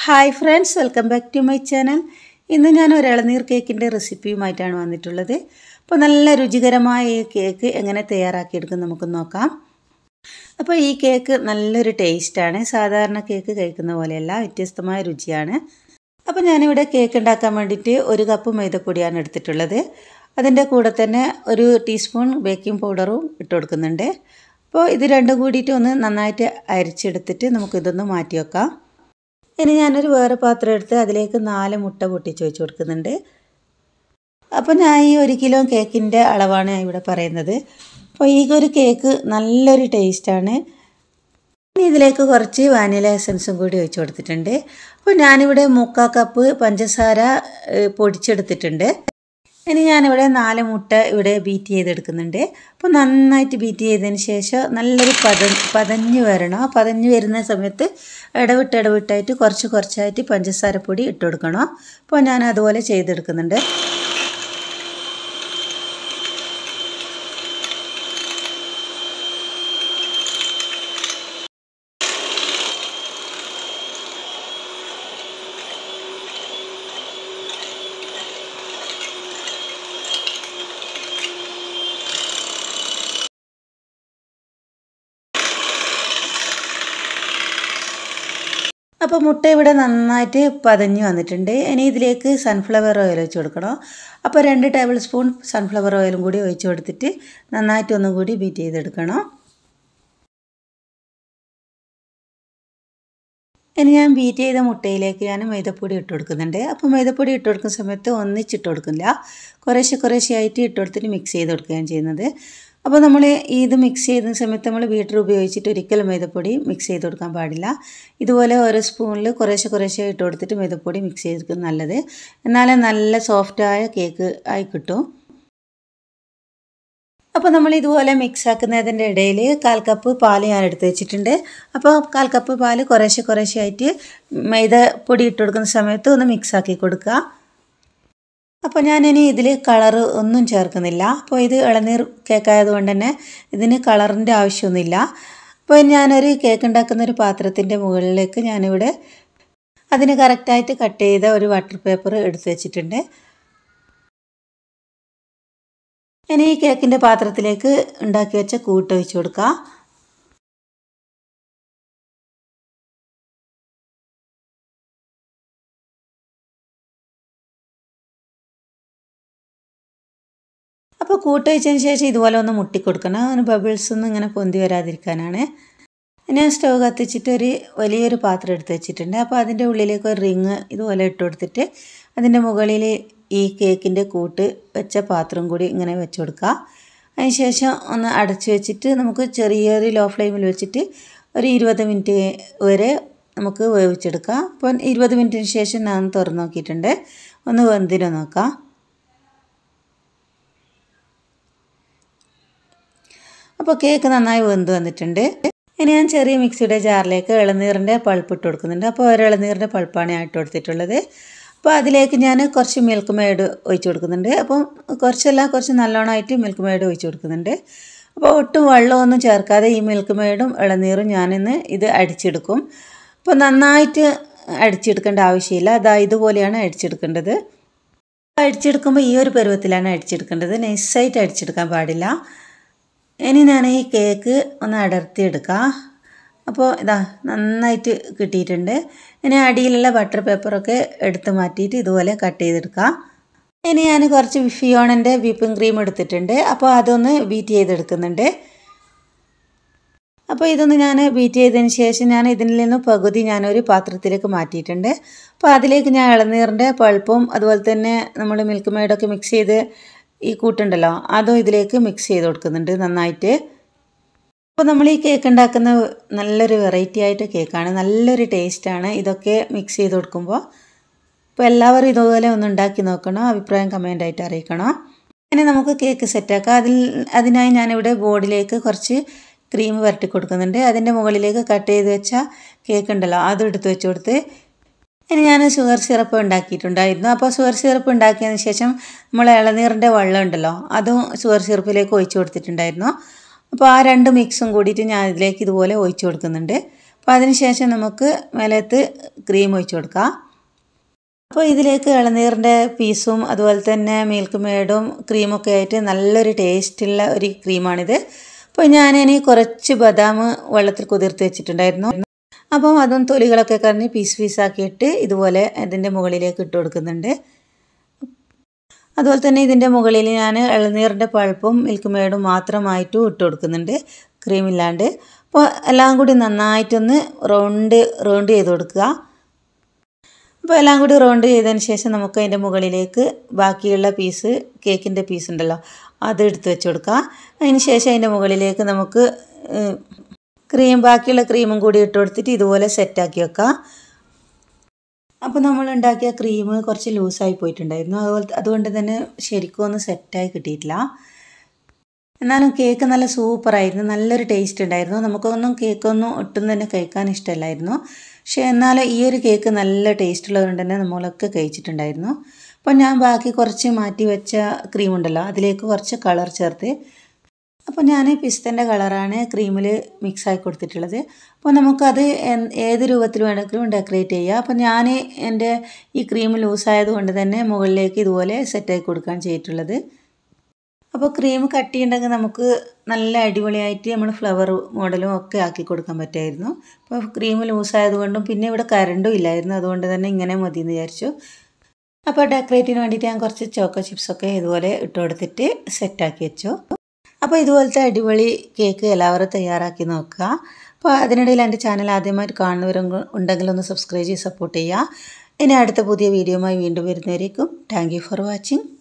hi friends welcome back to my channel ഇന്ന് ഞാൻ ഒരു ഇളനീർ കേക്കിൻ്റെ റെസിപ്പിയുമായിട്ടാണ് വന്നിട്ടുള്ളത് അപ്പോൾ നല്ല രുചികരമായ ഈ കേക്ക് എങ്ങനെ തയ്യാറാക്കിയെടുക്കും നമുക്ക് നോക്കാം അപ്പോൾ ഈ കേക്ക് നല്ലൊരു ടേസ്റ്റാണ് സാധാരണ കേക്ക് കഴിക്കുന്ന പോലെയല്ല വ്യത്യസ്തമായ രുചിയാണ് അപ്പോൾ ഞാനിവിടെ കേക്ക് ഉണ്ടാക്കാൻ വേണ്ടിയിട്ട് ഒരു കപ്പ് മൈദപ്പൊടിയാണ് എടുത്തിട്ടുള്ളത് അതിൻ്റെ കൂടെ തന്നെ ഒരു ടീസ്പൂൺ ബേക്കിംഗ് പൗഡറും ഇട്ട് കൊടുക്കുന്നുണ്ട് അപ്പോൾ ഇത് രണ്ടും കൂടിയിട്ട് ഒന്ന് നന്നായിട്ട് അരിച്ചെടുത്തിട്ട് നമുക്കിതൊന്ന് മാറ്റി വെക്കാം ഇനി ഞാനൊരു വേറെ പാത്രം എടുത്ത് അതിലേക്ക് നാല് മുട്ട പൊട്ടിച്ച് വെച്ച് കൊടുക്കുന്നുണ്ട് അപ്പോൾ ഞാൻ ഈ ഒരു കിലോ കേക്കിൻ്റെ അളവാണ് ഇവിടെ പറയുന്നത് അപ്പോൾ ഈ ഒരു കേക്ക് നല്ലൊരു ടേസ്റ്റാണ് ഇനി ഇതിലേക്ക് കുറച്ച് വാനില എസൻസും കൂടി ഒഴിച്ച് കൊടുത്തിട്ടുണ്ട് അപ്പോൾ ഞാനിവിടെ മുക്കാൽ കപ്പ് പഞ്ചസാര പൊടിച്ചെടുത്തിട്ടുണ്ട് ഇനി ഞാനിവിടെ നാല് മുട്ട ഇവിടെ ബീറ്റ് ചെയ്തെടുക്കുന്നുണ്ട് അപ്പോൾ നന്നായിട്ട് ബീറ്റ് ചെയ്തതിന് ശേഷം നല്ലൊരു പത പതഞ്ഞ് വരണം ആ പതഞ്ഞ് വരുന്ന സമയത്ത് ഇടവിട്ട് ഇടവിട്ടായിട്ട് കുറച്ച് കുറച്ചായിട്ട് പഞ്ചസാര പൊടി ഇട്ട് കൊടുക്കണം അപ്പോൾ ഞാൻ അതുപോലെ ചെയ്തെടുക്കുന്നുണ്ട് അപ്പോൾ മുട്ട ഇവിടെ നന്നായിട്ട് പതഞ്ഞ് വന്നിട്ടുണ്ട് ഇനി ഇതിലേക്ക് സൺഫ്ലവർ ഓയിൽ ഒഴിച്ച് കൊടുക്കണം അപ്പോൾ രണ്ട് ടേബിൾ സ്പൂൺ സൺഫ്ലവർ ഓയിലും കൂടി ഒഴിച്ച് കൊടുത്തിട്ട് നന്നായിട്ട് ഒന്നും കൂടി ബീറ്റ് ചെയ്തെടുക്കണം ഇനി ഞാൻ ബീറ്റ് ചെയ്ത മുട്ടയിലേക്ക് ഞാൻ മൈദപ്പൊടി ഇട്ട് കൊടുക്കുന്നുണ്ട് അപ്പോൾ മൈദപ്പൊടി ഇട്ട് കൊടുക്കുന്ന സമയത്ത് ഒന്നിച്ചിട്ട് കൊടുക്കില്ല കുറേശ്ശെ കുറേശ്ശെ ആയിട്ട് ഇട്ട് കൊടുത്തിട്ട് മിക്സ് ചെയ്ത് കൊടുക്കുകയാണ് ചെയ്യുന്നത് അപ്പോൾ നമ്മൾ ഇത് മിക്സ് ചെയ്യുന്ന സമയത്ത് നമ്മൾ ബീറ്റർ ഉപയോഗിച്ചിട്ട് ഒരിക്കലും മൈദപ്പൊടി മിക്സ് ചെയ്ത് കൊടുക്കാൻ പാടില്ല ഇതുപോലെ ഓരോ സ്പൂണിൽ കുറേശ്ശെ കുറേശ്ശെ ഇട്ട് കൊടുത്തിട്ട് മൈദപ്പൊടി മിക്സ് ചെയ്തെടുക്കും നല്ലത് എന്നാലേ നല്ല സോഫ്റ്റായ കേക്ക് ആയി കിട്ടും അപ്പോൾ നമ്മൾ ഇതുപോലെ മിക്സ് ആക്കുന്നതിൻ്റെ ഇടയിൽ കാൽ കപ്പ് പാൽ ഞാൻ എടുത്ത് വെച്ചിട്ടുണ്ട് അപ്പോൾ കാൽ കപ്പ് പാൽ കുറേശ്ശെ കുറേശ്ശെ ആയിട്ട് മൈദ പൊടി ഇട്ട് കൊടുക്കുന്ന സമയത്ത് ഒന്ന് മിക്സ് ആക്കി കൊടുക്കുക അപ്പോൾ ഞാനിനി ഇതിൽ കളർ ഒന്നും ചേർക്കുന്നില്ല അപ്പോൾ ഇത് ഇളനീർ കേക്കായതുകൊണ്ട് തന്നെ ഇതിന് കളറിൻ്റെ ആവശ്യമൊന്നുമില്ല അപ്പോൾ ഞാനൊരു കേക്ക് ഉണ്ടാക്കുന്ന ഒരു പാത്രത്തിൻ്റെ മുകളിലേക്ക് ഞാനിവിടെ അതിന് കറക്റ്റായിട്ട് കട്ട് ചെയ്ത ഒരു വാട്ടർ പേപ്പർ എടുത്ത് വെച്ചിട്ടുണ്ട് ഇനി ഈ കേക്കിൻ്റെ പാത്രത്തിലേക്ക് ഉണ്ടാക്കി വെച്ച കൂട്ട് ഒഴിച്ച് കൊടുക്കുക അപ്പോൾ കൂട്ട് വെച്ചതിന് ശേഷം ഇതുപോലെ ഒന്ന് മുട്ടിക്കൊടുക്കണം അതിന് ബബിൾസ് ഒന്നും ഇങ്ങനെ പൊന്തി വരാതിരിക്കാനാണ് ഞാൻ സ്റ്റവ് കത്തിച്ചിട്ട് ഒരു വലിയൊരു പാത്രം എടുത്ത് വെച്ചിട്ടുണ്ട് അപ്പോൾ അതിൻ്റെ ഉള്ളിലേക്ക് ഒരു റിങ് ഇതുപോലെ ഇട്ട് കൊടുത്തിട്ട് അതിൻ്റെ മുകളിൽ ഈ കേക്കിൻ്റെ കൂട്ട് വെച്ച പാത്രം കൂടി ഇങ്ങനെ വെച്ച് കൊടുക്കുക അതിന് ശേഷം ഒന്ന് അടച്ചു വെച്ചിട്ട് നമുക്ക് ചെറിയൊരു ലോ ഫ്ലെയിമിൽ വെച്ചിട്ട് ഒരു ഇരുപത് മിനിറ്റ് വരെ നമുക്ക് വേവിച്ചെടുക്കാം അപ്പോൾ ഇരുപത് മിനിറ്റിന് ശേഷം ഞാൻ തുറന്ന് നോക്കിയിട്ടുണ്ട് ഒന്ന് വെന്തിനോ നോക്കാം അപ്പോൾ കേക്ക് നന്നായി വെന്ത് വന്നിട്ടുണ്ട് ഇനി ഞാൻ ചെറിയ മിക്സിയുടെ ജാറിലേക്ക് ഇളനീറിൻ്റെ പൾപ്പ് ഇട്ട് കൊടുക്കുന്നുണ്ട് അപ്പോൾ ഒരു ഇളനീറിൻ്റെ പൾപ്പാണ് ഞാൻ ഇട്ട് കൊടുത്തിട്ടുള്ളത് അപ്പോൾ അതിലേക്ക് ഞാൻ കുറച്ച് മിൽക്ക് മെയ്ഡ് ഒഴിച്ച് കൊടുക്കുന്നുണ്ട് അപ്പം കുറച്ചല്ല കുറച്ച് നല്ലോണമായിട്ട് മിൽക്ക് മെയ്ഡ് ഒഴിച്ച് കൊടുക്കുന്നുണ്ട് അപ്പോൾ ഒട്ടും വെള്ളമൊന്നും ചേർക്കാതെ ഈ മിൽക്ക് മെയ്ഡും ഇളനീറും ഞാനിന്ന് ഇത് അടിച്ചെടുക്കും അപ്പോൾ നന്നായിട്ട് അടിച്ചെടുക്കേണ്ട ആവശ്യമില്ല അതാ ഇതുപോലെയാണ് അടിച്ചെടുക്കേണ്ടത് അടിച്ചെടുക്കുമ്പോൾ ഈ ഒരു പരുവത്തിലാണ് അടിച്ചെടുക്കേണ്ടത് നൈസായിട്ട് അടിച്ചെടുക്കാൻ പാടില്ല ഇനി ഞാൻ ഈ കേക്ക് ഒന്ന് അടർത്തിയെടുക്കാം അപ്പോൾ ഇതാ നന്നായിട്ട് കിട്ടിയിട്ടുണ്ട് ഇനി അടിയിലുള്ള ബട്ടർ പേപ്പറൊക്കെ എടുത്ത് മാറ്റിയിട്ട് ഇതുപോലെ കട്ട് ചെയ്തെടുക്കാം ഇനി ഞാൻ കുറച്ച് ഫിയോണിൻ്റെ വിപ്പിംഗ് ക്രീം എടുത്തിട്ടുണ്ട് അപ്പോൾ അതൊന്ന് ബീറ്റ് ചെയ്തെടുക്കുന്നുണ്ട് അപ്പോൾ ഇതൊന്ന് ഞാൻ ബീറ്റ് ചെയ്തതിന് ശേഷം ഞാൻ ഇതിൽ നിന്ന് പകുതി ഞാനൊരു പാത്രത്തിലേക്ക് മാറ്റിയിട്ടുണ്ട് അപ്പോൾ അതിലേക്ക് ഞാൻ ഇളനീറിൻ്റെ പൾപ്പും അതുപോലെ തന്നെ നമ്മൾ മിൽക്ക് മെയ്ഡൊക്കെ മിക്സ് ചെയ്ത് ഈ കൂട്ടുണ്ടല്ലോ അതും ഇതിലേക്ക് മിക്സ് ചെയ്ത് കൊടുക്കുന്നുണ്ട് നന്നായിട്ട് അപ്പോൾ നമ്മൾ ഈ കേക്ക് ഉണ്ടാക്കുന്ന നല്ലൊരു വെറൈറ്റി ആയിട്ട് കേക്കാണ് നല്ലൊരു ടേസ്റ്റാണ് ഇതൊക്കെ മിക്സ് ചെയ്ത് കൊടുക്കുമ്പോൾ അപ്പോൾ എല്ലാവരും ഇതുപോലെ ഒന്ന് ഉണ്ടാക്കി നോക്കണം അഭിപ്രായം കമൻ്റായിട്ട് അറിയിക്കണം ഇനി നമുക്ക് കേക്ക് സെറ്റാക്കാം അതിൽ അതിനായി ഞാനിവിടെ ബോർഡിലേക്ക് കുറച്ച് ക്രീം വരട്ടി കൊടുക്കുന്നുണ്ട് അതിൻ്റെ മുകളിലേക്ക് കട്ട് ചെയ്ത് വെച്ച കേക്ക് ഉണ്ടല്ലോ അതും എടുത്ത് വെച്ച് കൊടുത്ത് ഇനി ഞാൻ ഷുഗർ സിറപ്പ് ഉണ്ടാക്കിയിട്ടുണ്ടായിരുന്നു അപ്പോൾ ഷുഗർ സിറപ്പ് ഉണ്ടാക്കിയതിന് ശേഷം നമ്മൾ ഇളനീറിൻ്റെ വെള്ളം ഉണ്ടല്ലോ അതും ഷുഗർ സിറപ്പിലേക്ക് ഒഴിച്ചു കൊടുത്തിട്ടുണ്ടായിരുന്നു അപ്പോൾ ആ രണ്ട് മിക്സും കൂടിയിട്ട് ഞാൻ ഇതിലേക്ക് ഇതുപോലെ ഒഴിച്ചു കൊടുക്കുന്നുണ്ട് അപ്പോൾ അതിന് ശേഷം നമുക്ക് മേലത്ത് ക്രീം ഒഴിച്ച് കൊടുക്കാം അപ്പോൾ ഇതിലേക്ക് ഇളനീറിൻ്റെ പീസും അതുപോലെ തന്നെ മിൽക്ക് മേഡും ക്രീമൊക്കെ ആയിട്ട് നല്ലൊരു ടേസ്റ്റുള്ള ഒരു ക്രീമാണിത് അപ്പോൾ ഞാനിനി കുറച്ച് ബദാം വെള്ളത്തിൽ കുതിർത്ത് വെച്ചിട്ടുണ്ടായിരുന്നു അപ്പം അതും തൊലികളൊക്കെ കറിഞ്ഞ് പീസ് പീസാക്കിയിട്ട് ഇതുപോലെ ഇതിൻ്റെ മുകളിലേക്ക് ഇട്ട് കൊടുക്കുന്നുണ്ട് അതുപോലെ തന്നെ ഇതിൻ്റെ മുകളിൽ ഞാൻ ഇളനീറിൻ്റെ പൾപ്പും മിൽക്ക് മേഡും മാത്രമായിട്ടും ഇട്ട് കൊടുക്കുന്നുണ്ട് ക്രീം ഇല്ലാണ്ട് അപ്പോൾ എല്ലാം കൂടി നന്നായിട്ടൊന്ന് റൗണ്ട് റൗണ്ട് ചെയ്ത് കൊടുക്കുക അപ്പോൾ എല്ലാം കൂടി റൗണ്ട് ചെയ്തതിന് ശേഷം നമുക്ക് അതിൻ്റെ മുകളിലേക്ക് ബാക്കിയുള്ള പീസ് കേക്കിൻ്റെ പീസ് ഉണ്ടല്ലോ അത് എടുത്ത് വെച്ച് കൊടുക്കുക അതിന് ശേഷം അതിൻ്റെ മുകളിലേക്ക് നമുക്ക് ക്രീം ബാക്കിയുള്ള ക്രീമും കൂടി ഇട്ട് കൊടുത്തിട്ട് ഇതുപോലെ സെറ്റാക്കി വെക്കാം അപ്പോൾ നമ്മൾ ഉണ്ടാക്കിയ ക്രീം കുറച്ച് ലൂസായി പോയിട്ടുണ്ടായിരുന്നു അതുപോലെ അതുകൊണ്ട് തന്നെ ശരിക്കും ഒന്നും സെറ്റായി കിട്ടിയിട്ടില്ല എന്നാലും കേക്ക് നല്ല സൂപ്പറായിരുന്നു നല്ലൊരു ടേസ്റ്റ് ഉണ്ടായിരുന്നു നമുക്കൊന്നും കേക്കൊന്നും ഒട്ടും തന്നെ കഴിക്കാൻ ഇഷ്ടമല്ലായിരുന്നു പക്ഷേ എന്നാലും ഈ ഒരു കേക്ക് നല്ല ടേസ്റ്റ് ഉള്ളതുകൊണ്ട് തന്നെ നമ്മളൊക്കെ കഴിച്ചിട്ടുണ്ടായിരുന്നു അപ്പോൾ ഞാൻ ബാക്കി കുറച്ച് മാറ്റി വെച്ച ക്രീം ഉണ്ടല്ലോ അതിലേക്ക് കുറച്ച് കളർ ചേർത്ത് അപ്പോൾ ഞാൻ പിസ്തൻ്റെ കളറാണ് ക്രീമിൽ മിക്സ് ആക്കി കൊടുത്തിട്ടുള്ളത് അപ്പോൾ നമുക്കത് ഏത് രൂപത്തിൽ വേണമെങ്കിലും ഡെക്കറേറ്റ് ചെയ്യാം അപ്പോൾ ഞാൻ എൻ്റെ ഈ ക്രീം ലൂസായത് കൊണ്ട് തന്നെ മുകളിലേക്ക് ഇതുപോലെ സെറ്റാക്കി കൊടുക്കുകയാണ് ചെയ്തിട്ടുള്ളത് അപ്പോൾ ക്രീം കട്ടിയുണ്ടെങ്കിൽ നമുക്ക് നല്ല അടിപൊളിയായിട്ട് നമ്മൾ ഫ്ലവർ മോഡലും ഒക്കെ ആക്കി കൊടുക്കാൻ പറ്റുമായിരുന്നു അപ്പോൾ ക്രീം ലൂസായതുകൊണ്ടും പിന്നെ ഇവിടെ കറണ്ടും ഇല്ലായിരുന്നു അതുകൊണ്ട് തന്നെ ഇങ്ങനെ മതി എന്ന് വിചാരിച്ചു അപ്പോൾ ഡെക്കറേറ്റിന് വേണ്ടിയിട്ട് ഞാൻ കുറച്ച് ചോക്കോ ചിപ്സൊക്കെ ഇതുപോലെ ഇട്ട് കൊടുത്തിട്ട് സെറ്റാക്കി വെച്ചു അപ്പോൾ ഇതുപോലത്തെ അടിപൊളി കേക്ക് എല്ലാവരും തയ്യാറാക്കി നോക്കുക അപ്പോൾ അതിനിടയിൽ എൻ്റെ ചാനൽ ആദ്യമായിട്ട് കാണുന്നവരും ഉണ്ടെങ്കിൽ ഒന്ന് സബ്സ്ക്രൈബ് ചെയ്ത് സപ്പോർട്ട് ചെയ്യുക ഇനി അടുത്ത പുതിയ വീഡിയോയുമായി വീണ്ടും വരുന്നവരേക്കും താങ്ക് ഫോർ വാച്ചിങ്